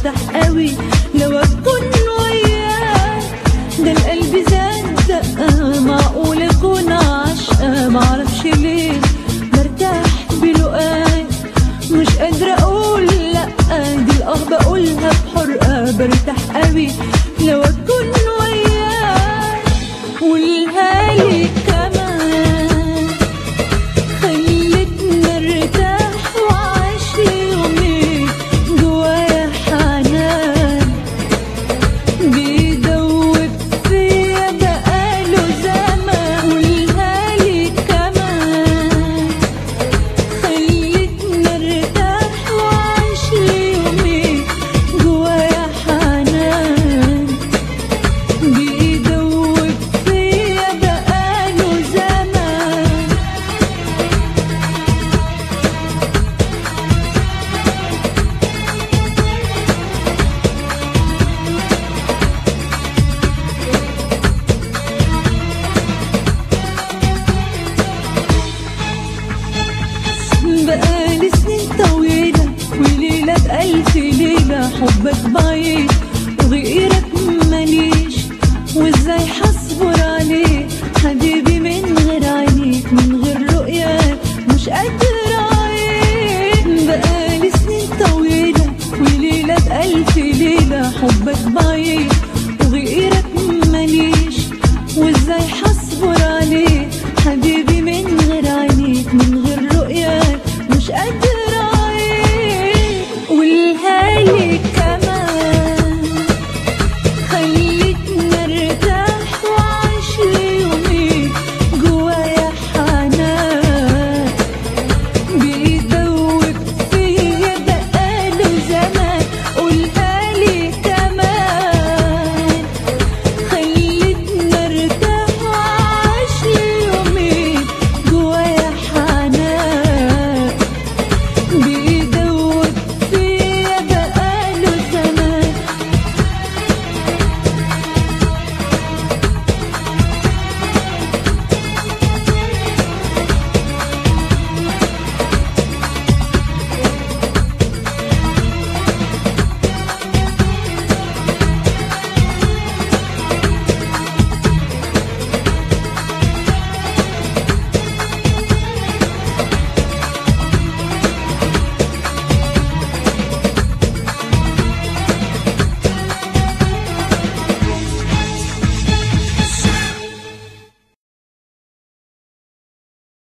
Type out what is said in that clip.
برتاح قوي لو اكون وياك ده القلب زاد دقة معقول اكون عاشقة معرفش ليه برتاح بلقاك مش قادرة اقول لأ دي الاه بقولها بحرقة برتاح قوي لو اكون وياك قولها لي كمان خلتني ارتاح وعايش يومي جوايا حنان بيدوب فيا بقاله زمان قولها لي كمان خلتني ارتاح وعايش يومي جوايا حنان بيدوب فيا بقاله زمان بقالي سنين طويلة وليلة بألف ليلة حبك بعيد وغيرك ماليش وازاي